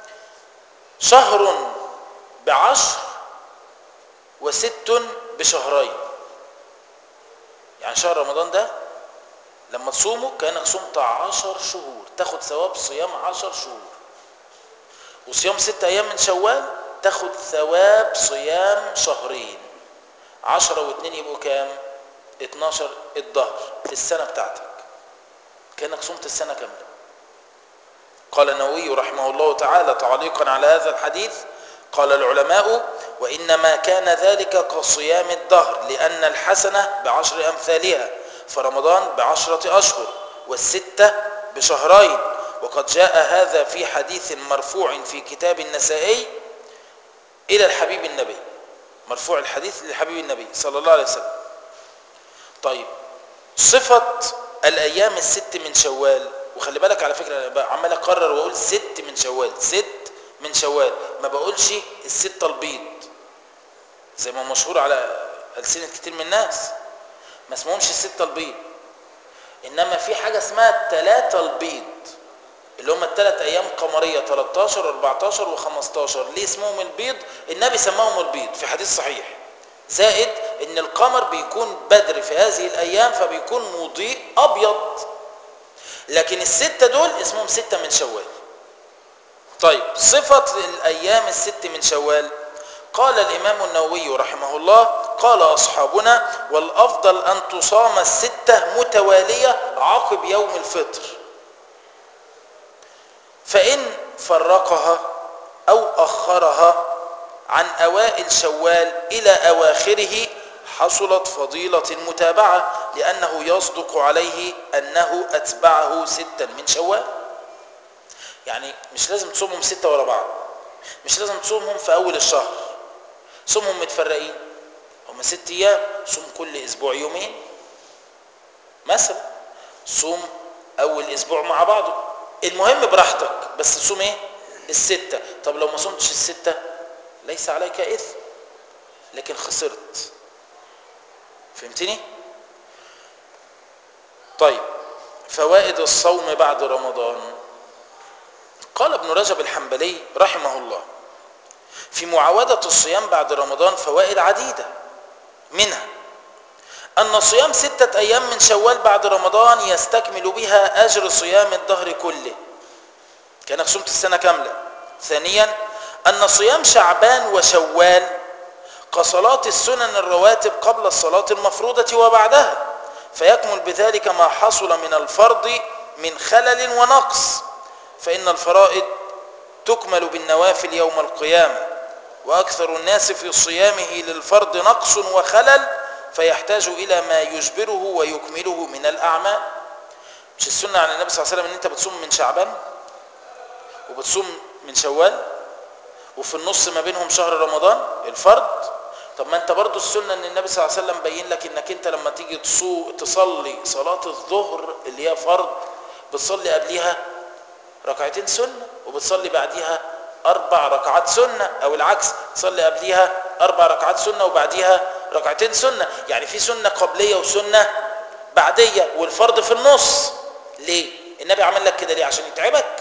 شهر بعشر وست بشهرين يعني شهر رمضان ده لما تصومه كأنك صمت عشر شهور تاخد ثواب صيام عشر شهور وصيام ست أيام من شوال تاخد ثواب صيام شهرين عشرة واثنين يبقوا كام اتناشر الظهر في السنة بتاعتك كأنك صمت السنة كاملة قال النووي رحمه الله تعالى تعليقا على هذا الحديث قال العلماء وإنما كان ذلك كصيام الدهر لأن الحسنة بعشر أمثالها فرمضان بعشرة أشهر والستة بشهرين وقد جاء هذا في حديث مرفوع في كتاب النسائي إلى الحبيب النبي مرفوع الحديث للحبيب النبي صلى الله عليه وسلم طيب صفة الأيام الست من شوال وخلي بالك على فكرة أنا عمال أكرر وأقول ست من شوال ست من شوال ما بقولش الستة البيض زي ما مشهور على ألسنة كتير من الناس ما اسمهمش الستة البيض إنما في حاجة اسمها التلاتة البيض اللي هم الثلاث أيام قمرية 13 و14 و15 ليه اسمهم البيض النبي سماهم البيض في حديث صحيح زائد ان القمر بيكون بدر في هذه الأيام فبيكون مضيء أبيض لكن الستة دول اسمهم ستة من شوال طيب صفة الأيام الست من شوال قال الإمام النووي رحمه الله قال أصحابنا والأفضل أن تصام الستة متوالية عقب يوم الفطر فإن فرقها أو أخرها عن أوائل شوال إلى أواخره حصلت فضيلة المتابعة لأنه يصدق عليه أنه أتبعه ستا من شوال يعني مش لازم تصومهم ستة ورا بعض مش لازم تصومهم في اول الشهر صومهم متفرقين هم ست ايام صوم كل اسبوع يومين مثلا صوم اول اسبوع مع بعضه المهم براحتك بس تصوم ايه الستة طب لو ما صمتش الستة ليس عليك اثم لكن خسرت فهمتني طيب فوائد الصوم بعد رمضان قال ابن رجب الحنبلي رحمه الله في معاودة الصيام بعد رمضان فوائد عديدة منها أن صيام ستة أيام من شوال بعد رمضان يستكمل بها أجر صيام الدهر كله كأنك صمت السنة كاملة ثانيا أن صيام شعبان وشوال كصلاة السنن الرواتب قبل الصلاة المفروضة وبعدها فيكمل بذلك ما حصل من الفرض من خلل ونقص فإن الفرائض تكمل بالنوافل يوم القيامة وأكثر الناس في صيامه للفرض نقص وخلل فيحتاج إلى ما يجبره ويكمله من الأعمال مش السنة عن النبي صلى الله عليه وسلم أن أنت بتصوم من شعبان وبتصوم من شوال وفي النص ما بينهم شهر رمضان الفرض طب ما انت برضو السنة ان النبي صلى الله عليه وسلم بين لك انك انت لما تيجي تصو تصلي صلاة الظهر اللي هي فرض بتصلي قبليها ركعتين سنة وبتصلي بعديها اربع ركعات سنة او العكس تصلي قبليها اربع ركعات سنة وبعديها ركعتين سنة يعني في سنة قبلية وسنة بعدية والفرض في النص ليه النبي عمل لك كده ليه عشان يتعبك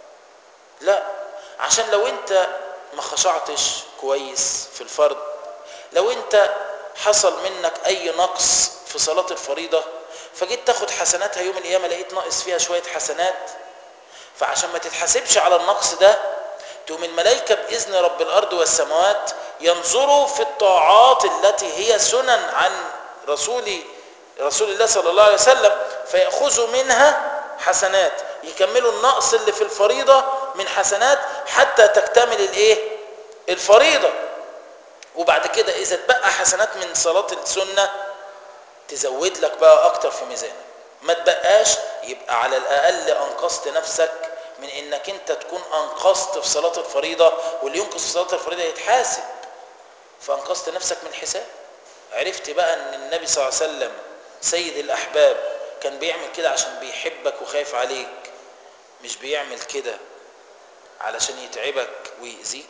لا عشان لو انت ما خشعتش كويس في الفرض لو انت حصل منك اي نقص في صلاة الفريضة فجيت تاخد حسناتها يوم القيامة لقيت ناقص فيها شوية حسنات فعشان ما تتحاسبش على النقص ده تقوم الملائكة بإذن رب الأرض والسماوات ينظروا في الطاعات التي هي سنن عن رسول رسول الله صلى الله عليه وسلم فيأخذوا منها حسنات يكملوا النقص اللي في الفريضة من حسنات حتى تكتمل الايه الفريضة وبعد كده اذا اتبقى حسنات من صلاة السنة تزود لك بقى اكتر في ميزانك ما تبقاش يبقى على الاقل انقذت نفسك من انك انت تكون انقذت في صلاة الفريضة واللي ينقذ في صلاة الفريضة يتحاسب فانقذت نفسك من حساب عرفت بقى ان النبي صلى الله عليه وسلم سيد الاحباب كان بيعمل كده عشان بيحبك وخايف عليك مش بيعمل كده علشان يتعبك ويأذيك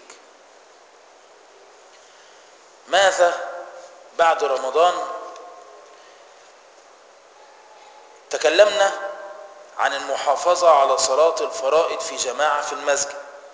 ماذا بعد رمضان تكلمنا عن المحافظة على صلاة الفرائض في جماعة في المسجد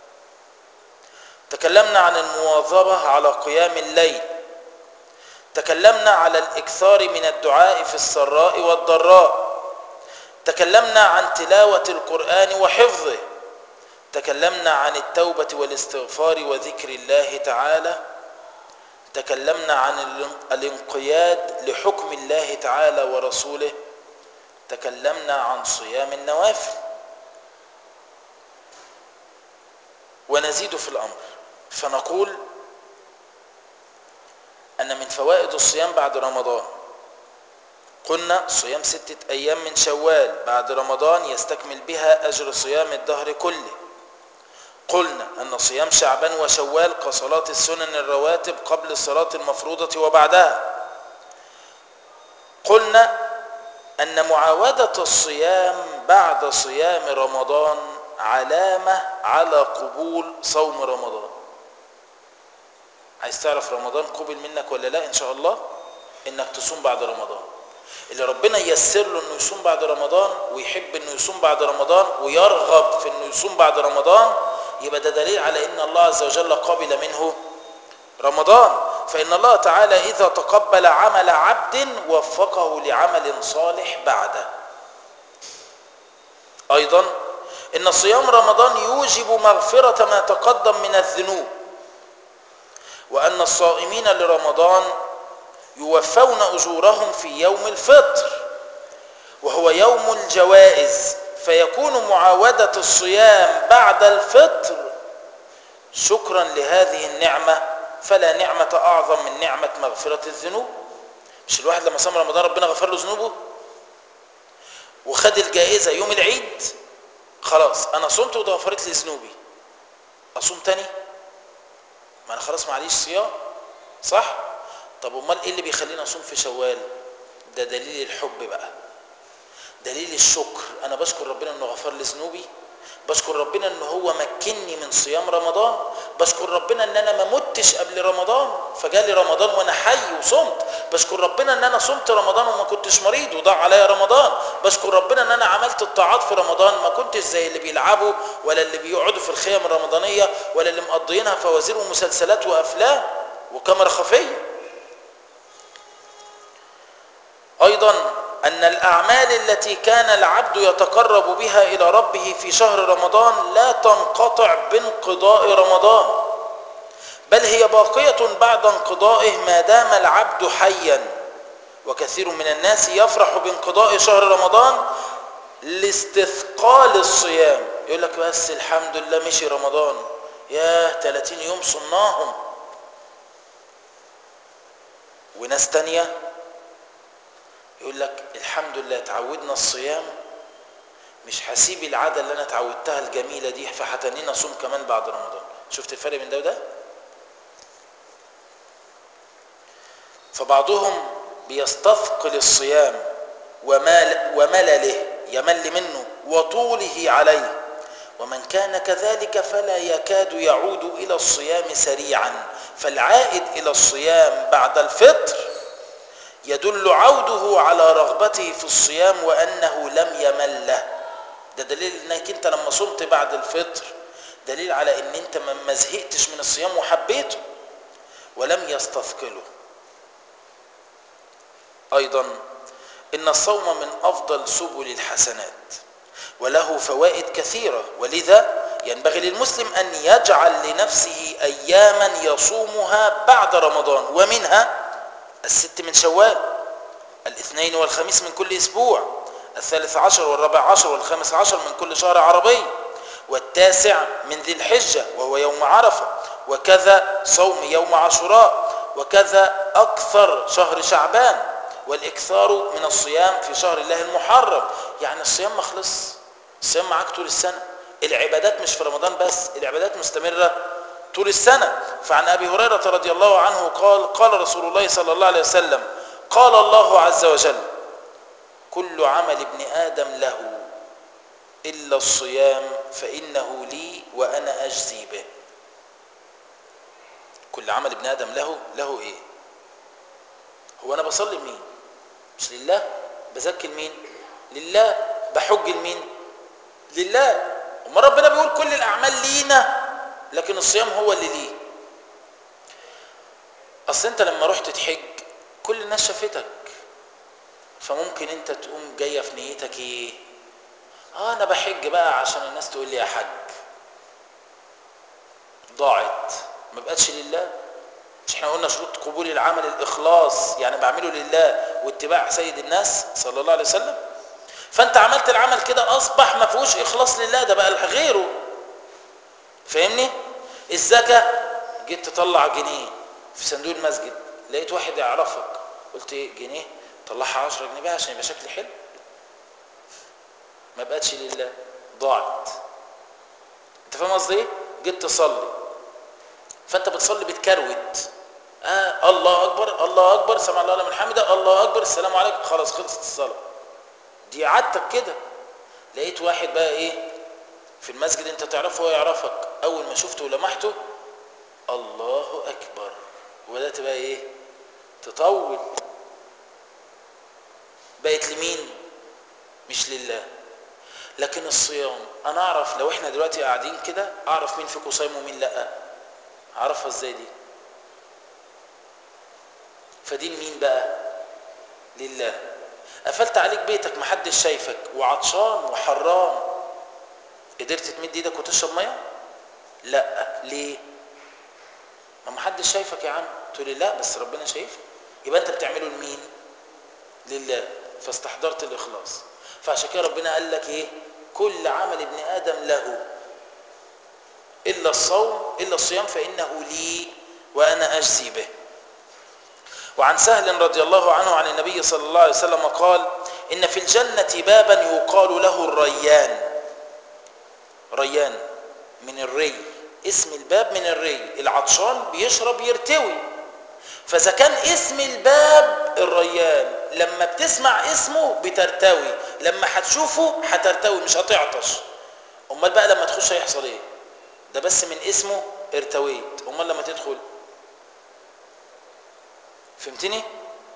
تكلمنا عن المواظبة على قيام الليل تكلمنا على الإكثار من الدعاء في السراء والضراء تكلمنا عن تلاوة القرآن وحفظه تكلمنا عن التوبة والاستغفار وذكر الله تعالى تكلمنا عن الانقياد لحكم الله تعالى ورسوله تكلمنا عن صيام النوافل ونزيد في الأمر فنقول أن من فوائد الصيام بعد رمضان قلنا صيام ستة أيام من شوال بعد رمضان يستكمل بها أجر صيام الدهر كله قلنا أن صيام شعبان وشوال كصلاة السنن الرواتب قبل الصلاة المفروضة وبعدها قلنا أن معاودة الصيام بعد صيام رمضان علامة على قبول صوم رمضان عايز تعرف رمضان قبل منك ولا لا إن شاء الله إنك تصوم بعد رمضان اللي ربنا ييسر له انه يصوم بعد رمضان ويحب انه يصوم بعد رمضان ويرغب في انه يصوم بعد رمضان يبقى ده دليل على ان الله عز وجل قبل منه رمضان فان الله تعالى اذا تقبل عمل عبد وفقه لعمل صالح بعده ايضا ان صيام رمضان يوجب مغفرة ما تقدم من الذنوب وان الصائمين لرمضان يوفون أجورهم في يوم الفطر وهو يوم الجوائز فيكون معاودة الصيام بعد الفطر شكرا لهذه النعمة فلا نعمة أعظم من نعمة مغفرة الذنوب مش الواحد لما صام رمضان ربنا غفر له ذنوبه وخد الجائزة يوم العيد خلاص أنا صمت وغفرت لي ذنوبي أصوم تاني ما انا خلاص معليش صيام صح طب امال ايه اللي بيخليني اصوم في شوال ده دليل الحب بقى دليل الشكر انا بشكر ربنا انه غفر لي ذنوبي بشكر ربنا ان هو مكنني من صيام رمضان بشكر ربنا ان انا ما متش قبل رمضان فجالي رمضان وانا حي وصمت بشكر ربنا ان انا صمت رمضان وما كنتش مريض وضاع عليا رمضان بشكر ربنا ان انا عملت الطاعات في رمضان ما كنتش زي اللي بيلعبوا ولا اللي بيقعدوا في الخيام الرمضانيه ولا اللي مقضيينها فوازير ومسلسلات وافلام وكاميرا خفيه ايضا ان الاعمال التي كان العبد يتقرب بها الى ربه في شهر رمضان لا تنقطع بانقضاء رمضان بل هي باقيه بعد انقضائه ما دام العبد حيا وكثير من الناس يفرح بانقضاء شهر رمضان لاستثقال الصيام يقول لك بس الحمد لله مشي رمضان ياه 30 يوم صمناهم وناس تانيه يقول لك الحمد لله تعودنا الصيام مش هسيب العاده اللي انا اتعودتها الجميله دي فهتنينا اصوم كمان بعد رمضان شفت الفرق بين ده وده فبعضهم بيستثقل الصيام ومال وملله يمل منه وطوله عليه ومن كان كذلك فلا يكاد يعود الى الصيام سريعا فالعائد الى الصيام بعد الفطر يدل عوده على رغبته في الصيام وانه لم يمل له ده دليل انك انت لما صمت بعد الفطر دليل على ان انت ما زهقتش من الصيام وحبيته ولم يستثقله ايضا ان الصوم من افضل سبل الحسنات وله فوائد كثيره ولذا ينبغي للمسلم ان يجعل لنفسه اياما يصومها بعد رمضان ومنها الست من شوال الاثنين والخميس من كل اسبوع الثالث عشر والرابع عشر والخامس عشر من كل شهر عربي والتاسع من ذي الحجة وهو يوم عرفة وكذا صوم يوم عاشوراء وكذا أكثر شهر شعبان والإكثار من الصيام في شهر الله المحرم يعني الصيام مخلص الصيام معاك طول السنة العبادات مش في رمضان بس العبادات مستمرة طول السنة فعن أبي هريرة رضي الله عنه قال قال رسول الله صلى الله عليه وسلم قال الله عز وجل كل عمل ابن آدم له إلا الصيام فإنه لي وأنا أجزي به كل عمل ابن آدم له له إيه هو أنا بصلي لمين مش لله بزكي لمين لله بحج لمين لله وما ربنا بيقول كل الأعمال لينا لكن الصيام هو اللي ليه اصل انت لما رحت تحج كل الناس شافتك فممكن انت تقوم جايه في نيتك ايه اه انا بحج بقى عشان الناس تقول لي يا حج ضاعت ما بقتش لله مش احنا قلنا شروط قبول العمل الاخلاص يعني بعمله لله واتباع سيد الناس صلى الله عليه وسلم فانت عملت العمل كده اصبح ما فيهوش اخلاص لله ده بقى غيره فاهمني الزكاة جيت تطلع جنيه في صندوق المسجد لقيت واحد يعرفك قلت ايه جنيه طلعها 10 جنيه بقى عشان يبقى شكلي حلو ما بقتش لله ضاعت انت فاهم قصدي ايه جيت تصلي فانت بتصلي بتكروت آه الله اكبر الله اكبر سمع الله لمن حمده الله اكبر السلام عليكم خلاص خلصت الصلاه دي عادتك كده لقيت واحد بقى ايه في المسجد انت تعرفه وهو يعرفك اول ما شفته ولمحته الله اكبر وبدات بقى ايه تطول بقت لمين مش لله لكن الصيام انا اعرف لو احنا دلوقتي قاعدين كده اعرف مين فيكم صايم ومين لا اعرفها ازاي دي فدي لمين بقى لله قفلت عليك بيتك محدش شايفك وعطشان وحران قدرت تمد ايدك وتشرب ميه لا ليه ما محدش شايفك يا عم تقول لي لا بس ربنا شايفك يبقى انت بتعمله لمين لله فاستحضرت الاخلاص فعشان كده ربنا قال لك ايه كل عمل ابن ادم له الا الصوم الا الصيام فانه لي وانا اجزي به وعن سهل رضي الله عنه عن النبي صلى الله عليه وسلم قال ان في الجنه بابا يقال له الريان ريان من الري اسم الباب من الري العطشان بيشرب يرتوي فاذا كان اسم الباب الريان لما بتسمع اسمه بترتوي لما هتشوفه هترتوي مش هتعطش امال بقى لما تخش هيحصل ايه ده بس من اسمه ارتويت امال لما تدخل فهمتني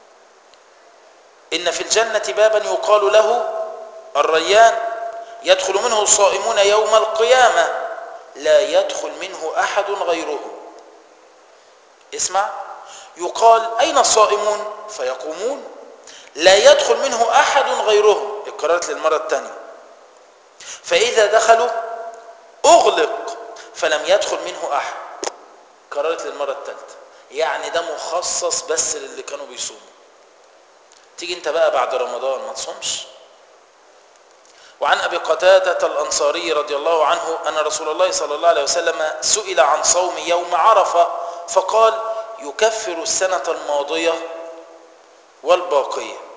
ان في الجنه بابا يقال له الريان يدخل منه الصائمون يوم القيامه لا يدخل منه احد غيرهم اسمع يقال اين الصائمون فيقومون لا يدخل منه احد غيرهم اتكررت للمره الثانيه فاذا دخلوا اغلق فلم يدخل منه احد كررت للمره الثالثه يعني ده مخصص بس للي كانوا بيصوموا تيجي انت بقى بعد رمضان ما تصومش وعن ابي قتاده الانصاري رضي الله عنه ان رسول الله صلى الله عليه وسلم سئل عن صوم يوم عرفه فقال يكفر السنه الماضيه والباقيه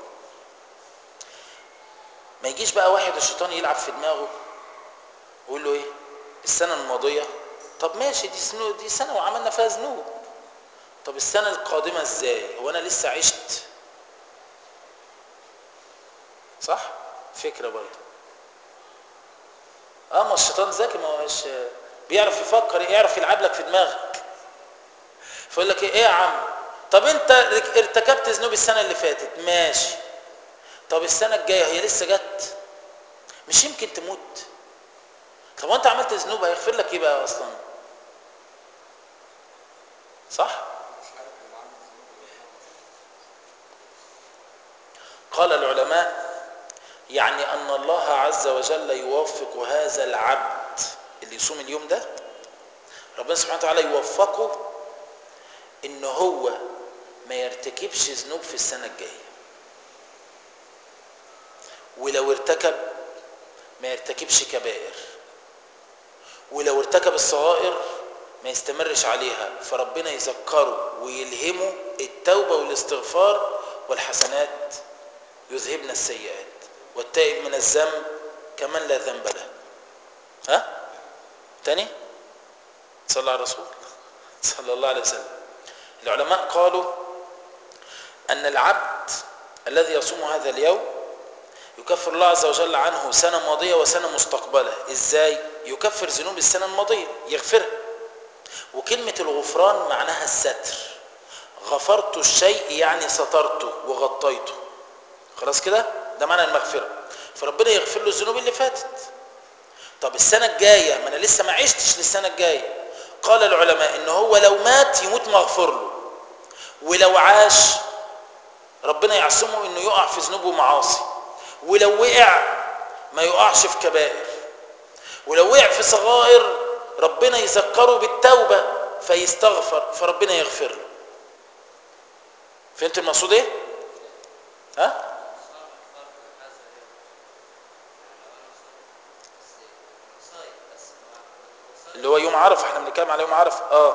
ما يجيش بقى واحد الشيطان يلعب في دماغه ويقول له ايه السنه الماضيه طب ماشي دي سنو دي سنه وعملنا فيها ذنوب طب السنه القادمه ازاي هو انا لسه عشت صح فكره برضه اه ما الشيطان ذكي ما هو مش بيعرف يفكر يعرف يلعب لك في دماغك فيقول لك ايه, إيه يا عم طب انت ارتكبت ذنوب السنه اللي فاتت ماشي طب السنه الجايه هي لسه جت مش يمكن تموت طب وانت عملت ذنوب هيغفر لك ايه بقى اصلا صح قال العلماء يعني ان الله عز وجل يوفق هذا العبد اللي يصوم اليوم ده ربنا سبحانه وتعالى يوفقه ان هو ما يرتكبش ذنوب في السنه الجايه ولو ارتكب ما يرتكبش كبائر ولو ارتكب الصغائر ما يستمرش عليها فربنا يذكره ويلهمه التوبة والاستغفار والحسنات يذهبن السيئات والتائب من الذنب كمن لا ذنب له ها تاني صلى على الرسول صلى الله عليه وسلم العلماء قالوا أن العبد الذي يصوم هذا اليوم يكفر الله عز وجل عنه سنة ماضية وسنة مستقبلة ازاي يكفر ذنوب السنة الماضية يغفرها وكلمة الغفران معناها الستر غفرت الشيء يعني سترته وغطيته خلاص كده ده معنى المغفرة فربنا يغفر له الذنوب اللي فاتت طب السنة الجاية ما انا لسه ما عشتش للسنة الجاية قال العلماء ان هو لو مات يموت مغفور له ولو عاش ربنا يعصمه انه يقع في ذنوب ومعاصي ولو وقع ما يقعش في كبائر ولو وقع في صغائر ربنا يذكره بالتوبة فيستغفر فربنا يغفر له فهمت المقصود ايه ها اللي هو يوم عرفه احنا بنتكلم على يوم عرفه اه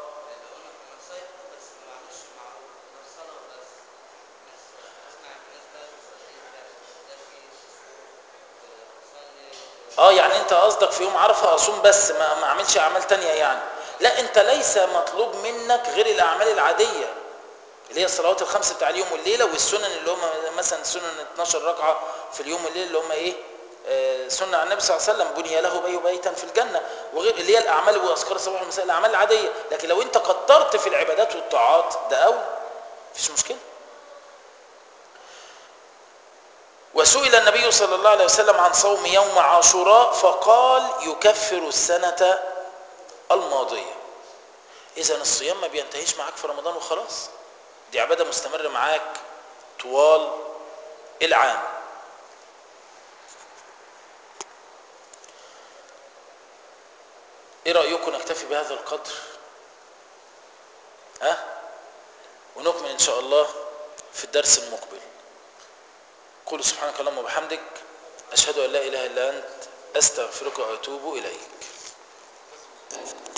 اه يعني انت قصدك في يوم عرفه اصوم بس ما ما اعملش اعمال تانية يعني لا انت ليس مطلوب منك غير الاعمال العاديه اللي هي الصلوات الخمس بتاع اليوم والليله والسنن اللي هم مثلا سنن 12 ركعه في اليوم والليل اللي هم ايه آه سنه عن النبي صلى الله عليه وسلم بني له بي بيتا في الجنه وغير اللي هي الاعمال واذكار الصباح والمساء الاعمال العاديه لكن لو انت كترت في العبادات والطاعات ده اولى مفيش مشكله وسئل النبي صلى الله عليه وسلم عن صوم يوم عاشوراء فقال يكفر السنة الماضية إذا الصيام ما بينتهيش معاك في رمضان وخلاص دي عبادة مستمرة معاك طوال العام ايه رأيكم نكتفي بهذا القدر ها ونكمل ان شاء الله في الدرس المقبل قل سبحانك اللهم وبحمدك أشهد أن لا إله إلا أنت أستغفرك وأتوب إليك